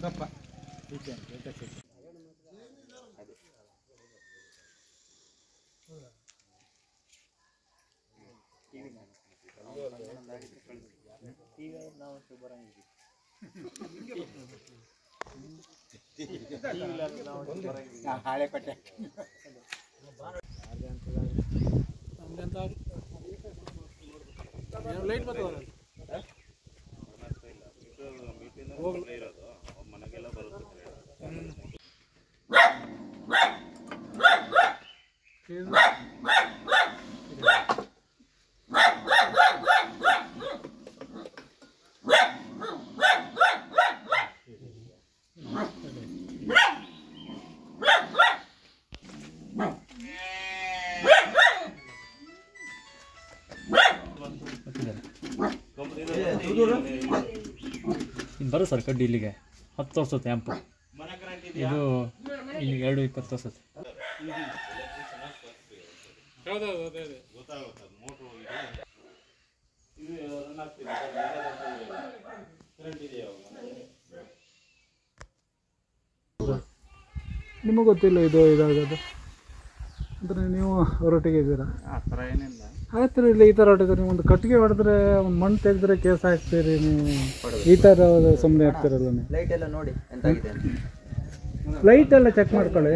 ಕಪ್ಪ ಈಚೆ ಅಂತ, ಈಚೆ ಈಚೆ. ಹಾಳೆ ಪಟ್ಟೆ ಲೈಟ್ ಬರ್ತದೆ ಇದು ಬರೋ ಸರ್ ಕಡ್ಡಿ ಇಲ್ಲಿಗೆ ಹತ್ತು ವರ್ಷದ ಟ್ಯಾಂಪು ಇದು ಇಲ್ಲಿಗೆ ಎರಡು ಇಪ್ಪತ್ತು ವರ್ಷದ ನಿಮಗೆ ಗೊತ್ತಿಲ್ಲ ಇದು ಇದಾಗೋದು ಅಂದರೆ ನೀವು ಹೊರಟಿಗೆ ಇದ್ದೀರಾ ಆ ಥರ ಏನಿಲ್ಲ ಆಯ್ತು ರೀ ಇಲ್ಲಿ ಈ ಥರ ಹೊಟ್ಟಿದ್ರೆ ನೀವು ಒಂದು ಕಟ್ಟಿಗೆ ಹೊಡೆದ್ರೆ ಒಂದು ಮಣ್ಣು ತೆಗೆದ್ರೆ ಕೇಸ್ ಹಾಕ್ತೀರಿ ನೀವು ಈ ಥರ ಸುಮ್ಮನೆ ಇರ್ತೀರಲ್ಲ ನೀವು ಲೈಟ್ ಎಲ್ಲ ನೋಡಿ ಎಂತಾಗಿದೆ ಲೈಟ್ ಎಲ್ಲ ಚೆಕ್ ಮಾಡ್ಕೊಳ್ಳಿ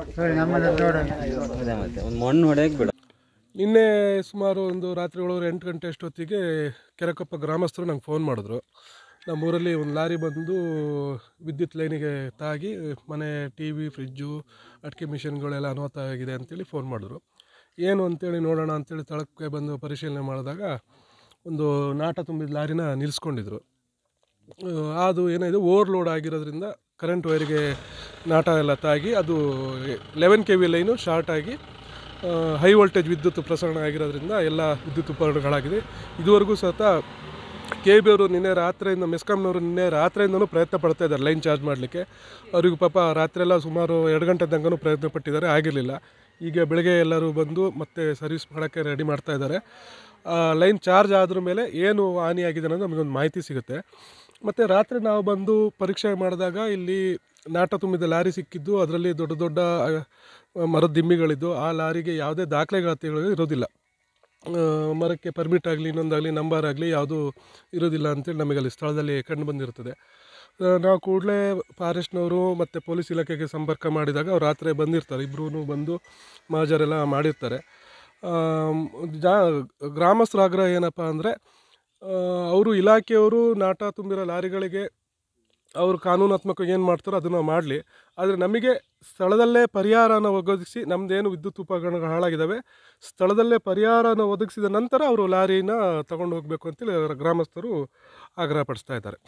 ಅದೇ ಮತ್ತೆ ಒಂದು ಮಣ್ಣು ಹೊಡೆಯಕ್ಕೆ ಬಿಡ ನಿನ್ನೆ ಸುಮಾರು ಒಂದು ರಾತ್ರಿ ಏಳುವರೆ ಎಂಟು ಗಂಟೆ ಅಷ್ಟೊತ್ತಿಗೆ ಕೆರೆಕೊಪ್ಪ ಗ್ರಾಮಸ್ಥರು ನಂಗೆ ಫೋನ್ ಮಾಡಿದ್ರು ನಮ್ಮೂರಲ್ಲಿ ಒಂದು ಲಾರಿ ಬಂದು ವಿದ್ಯುತ್ ಲೈನಿಗೆ ತಾಗಿ ಮನೆ ಟಿ ವಿ ಫ್ರಿಜ್ಜು ಅಡಿಕೆ ಮಿಷಿನ್ಗಳೆಲ್ಲ ಅನಾಹುತ ಆಗಿದೆ ಅಂತೇಳಿ ಫೋನ್ ಮಾಡಿದ್ರು ಏನು ಅಂತೇಳಿ ನೋಡೋಣ ಅಂತೇಳಿ ಸ್ಥಳಕ್ಕೆ ಬಂದು ಪರಿಶೀಲನೆ ಮಾಡಿದಾಗ ಒಂದು ನಾಟ ತುಂಬಿದ ಲಾರಿನ ನಿಲ್ಲಿಸ್ಕೊಂಡಿದ್ರು ಆ, ಅದು ಏನಿದೆ ಓವರ್ಲೋಡ್ ಆಗಿರೋದ್ರಿಂದ ಕರೆಂಟ್ ವೈರಿಗೆ ನಾಟ ಎಲ್ಲ ತಾಗಿ ಅದು eleven K V line short ಆಗಿ ಹೈ ವೋಲ್ಟೇಜ್ ವಿದ್ಯುತ್ ಪ್ರಸರಣ ಆಗಿರೋದ್ರಿಂದ ಎಲ್ಲ ವಿದ್ಯುತ್ ಉಪಕರಣಗಳಾಗಿದೆ ಇದುವರೆಗೂ ಸಹ ಕೆ ಬಿ ಅವರು ನಿನ್ನೆ ರಾತ್ರಿಯಿಂದ ಮೆಸ್ಕಾಮ್ನವರು ನಿನ್ನೆ ರಾತ್ರಿಯಿಂದನೂ ಪ್ರಯತ್ನ ಪಡ್ತಾ ಇದ್ದಾರೆ ಲೈನ್ ಚಾರ್ಜ್ ಮಾಡಲಿಕ್ಕೆ ಅವರಿಗೂ ಪಾಪ ರಾತ್ರಿಯೆಲ್ಲ ಸುಮಾರು ಎರಡು ಗಂಟೆ ತನಕನೂ ಪ್ರಯತ್ನ ಪಟ್ಟಿದ್ದಾರೆ ಆಗಿರಲಿಲ್ಲ ಈಗ ಬೆಳಗ್ಗೆ ಎಲ್ಲರೂ ಬಂದು ಮತ್ತೆ ಸರ್ವಿಸ್ ಮಾಡೋಕ್ಕೆ ರೆಡಿ ಮಾಡ್ತಾ ಇದ್ದಾರೆ ಲೈನ್ ಚಾರ್ಜ್ ಆದ್ರ ಮೇಲೆ ಏನು ಹಾನಿಯಾಗಿದೆ ಅನ್ನೋದು ನಮಗೊಂದು ಮಾಹಿತಿ ಸಿಗುತ್ತೆ ಮತ್ತು ರಾತ್ರಿ ನಾವು ಬಂದು ಪರೀಕ್ಷೆ ಮಾಡಿದಾಗ ಇಲ್ಲಿ ನಾಟ ತುಂಬಿದ ಲಾರಿ ಸಿಕ್ಕಿದ್ದು ಅದರಲ್ಲಿ ದೊಡ್ಡ ದೊಡ್ಡ ಆ, ಮರದ ದಿಮ್ಮಿಗಳಿದ್ದು ಆ ಲಾರಿಗೆ ಯಾವುದೇ ದಾಖಲೆಗಳು ಇರೋದಿಲ್ಲ ಆ, ಮರಕ್ಕೆ ಪರ್ಮಿಟ್ ಆಗಲಿ ಇನ್ನೊಂದಾಗಲಿ ನಂಬರ್ ಆಗಲಿ ಯಾವುದೂ ಇರೋದಿಲ್ಲ ಅಂತೇಳಿ ನಮಗೆ ಅಲ್ಲಿ ಸ್ಥಳದಲ್ಲಿ ಕಂಡು ಬಂದಿರ್ತದೆ ಆ, ನಾವು ಕೂಡಲೇ ಫಾರೆಸ್ಟ್ನವರು ಮತ್ತು ಪೊಲೀಸ್ ಇಲಾಖೆಗೆ ಸಂಪರ್ಕ ಮಾಡಿದಾಗ ಅವ್ರು ರಾತ್ರಿ ಬಂದಿರ್ತಾರೆ ಇಬ್ಬರೂ ಬಂದು ಮಹಜರೆಲ್ಲ ಮಾಡಿರ್ತಾರೆ ಆಮ್, ಜಾ ಗ್ರಾಮಸ್ಥರ ಆಗ್ರಹ ಏನಪ್ಪ ಅಂದರೆ ಅವರು ಇಲಾಖೆಯವರು ನಾಟ ತುಂಬಿರೋ ಲಾರಿಗಳಿಗೆ ಅವರು ಕಾನೂನಾತ್ಮಕವಾಗಿ ಏನು ಮಾಡ್ತಾರೋ ಅದನ್ನು ಮಾಡಲಿ ಆದರೆ ನಮಗೆ ಸ್ಥಳದಲ್ಲೇ ಪರಿಹಾರನ ಒದಗಿಸಿ ನಮ್ಮದೇನು ವಿದ್ಯುತ್ ಉಪಕರಣಗಳು ಹಾಳಾಗಿದ್ದಾವೆ ಸ್ಥಳದಲ್ಲೇ ಪರಿಹಾರನ ಒದಗಿಸಿದ ನಂತರ ಅವರು ಲಾರಿನ ತಗೊಂಡು ಹೋಗಬೇಕು ಅಂತೇಳಿ ಅವರ ಗ್ರಾಮಸ್ಥರು ಆಗ್ರಹ ಪಡಿಸ್ತಾ ಇದ್ದಾರೆ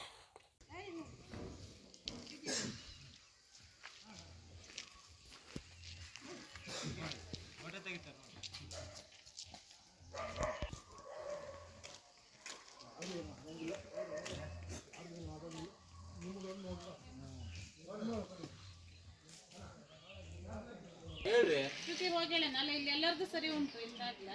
ಡ್ಯೂಟಿ ಹೋಗಿಲ್ಲ ಅಲ್ಲ ಇಲ್ಲಿ ಎಲ್ಲರದು ಸರಿ ಉಂಟು ಇಲ್ಲಾಗ್ಲ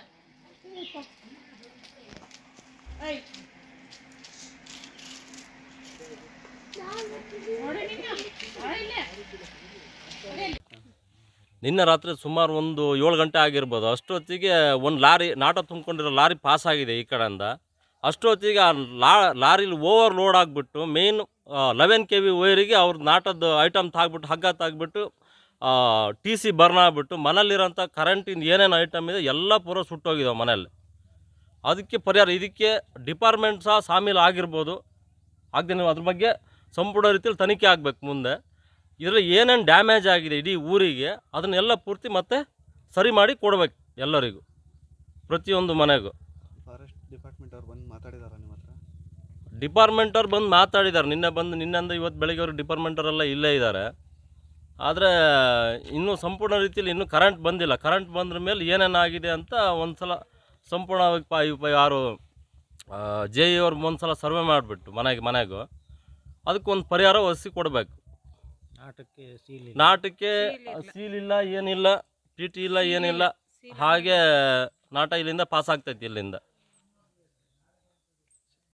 ನಿನ್ನೆ ರಾತ್ರಿ ಸುಮಾರು ಒಂದು ಏಳು ಗಂಟೆ ಆಗಿರ್ಬೋದು ಅಷ್ಟೊತ್ತಿಗೆ ಒಂದು ಲಾರಿ ನಾಟ ತುಂಬಿಕೊಂಡಿರೋ ಲಾರಿ ಪಾಸ್ ಆಗಿದೆ ಈ ಕಡೆಯಿಂದ ಅಷ್ಟೊತ್ತಿಗೆ ಆ ಲಾ ಲಾರಿಲಿ ಓವರ್ ಲೋಡ್ ಆಗಿಬಿಟ್ಟು ಮೇನ್ ಲೆವೆನ್ ಕೆ ವಿ ವೈರಿಗೆ ಅವ್ರ ನಾಟದ ಐಟಮ್ ತಾಗ್ಬಿಟ್ಟು ಹಗ್ಗ ತಾಗ್ಬಿಟ್ಟು ಟಿ ಸಿ ಬರ್ನ್ ಆಗಿಬಿಟ್ಟು ಮನೇಲಿರೋಂಥ ಕರೆಂಟಿನ ಏನೇನು ಐಟಮ್ ಇದೆ ಎಲ್ಲ ಪೂರ ಸುಟ್ಟೋಗಿದಾವೆ ಮನೆಯಲ್ಲಿ ಅದಕ್ಕೆ ಪರಿಹಾರ ಇದಕ್ಕೆ ಡಿಪಾರ್ಟ್ಮೆಂಟ್ ಸಹ ಸಾಮೀಲು ಆಗಿರ್ಬೋದು ಆಗದೆ ನೀವು ಅದ್ರ ಬಗ್ಗೆ ಸಂಪೂರ್ಣ ರೀತಿಯಲ್ಲಿ ತನಿಖೆ ಆಗಬೇಕು ಮುಂದೆ ಇದರಲ್ಲಿ ಏನೇನು ಡ್ಯಾಮೇಜ್ ಆಗಿದೆ ಇಡೀ ಊರಿಗೆ ಅದನ್ನೆಲ್ಲ ಪೂರ್ತಿ ಮತ್ತೆ ಸರಿ ಮಾಡಿ ಕೊಡಬೇಕು ಎಲ್ಲರಿಗೂ ಪ್ರತಿಯೊಂದು ಮನೆಗೂ ಫಾರೆಸ್ಟ್ ಡಿಪಾರ್ಟ್ಮೆಂಟ್ ಅವ್ರು ಬಂದು ಮಾತಾಡಿದಾರ ನಿಮ್ಮ ಹತ್ರ ಡಿಪಾರ್ಟ್ಮೆಂಟ್ ಅವ್ರು ಬಂದು ಮಾತಾಡಿದ್ದಾರೆ ನಿನ್ನೆ ಬಂದು ನಿನ್ನೆಂದ ಇವತ್ತು ಬೆಳಗ್ಗೆ ಅವರು ಡಿಪಾರ್ಟ್ಮೆಂಟವರೆಲ್ಲ ಇಲ್ಲೇ ಇದ್ದಾರೆ ಆದರೆ ಇನ್ನೂ ಸಂಪೂರ್ಣ ರೀತಿಯಲ್ಲಿ ಇನ್ನೂ ಕರೆಂಟ್ ಬಂದಿಲ್ಲ ಕರೆಂಟ್ ಬಂದ್ರ ಮೇಲೆ ಏನೇನಾಗಿದೆ ಅಂತ ಒಂದು ಸಲ ಸಂಪೂರ್ಣವಾಗಿ ಪ ಇವ್ ಯಾರು ಜೆ ಇ ಅವ್ರು ಒಂದು ಸಲ ಸರ್ವೆ ಮಾಡಿಬಿಟ್ಟು ಮನೆಗೆ ಮನೆಗೂ ಅದಕ್ಕೊಂದು ಪರಿಹಾರ ಒಸಿ ಕೊಡಬೇಕು ನಾಟಕ್ಕೆ ಸೀಲ್ ನಾಟಕ್ಕೆ ಸೀಲ್ ಇಲ್ಲ ಏನಿಲ್ಲ ಟಿ ಟಿ ಇಲ್ಲ ಏನಿಲ್ಲ ಹಾಗೆ ನಾಟ ಇಲ್ಲಿಂದ ಪಾಸ್ ಆಗ್ತೈತಿ ಇಲ್ಲಿಂದ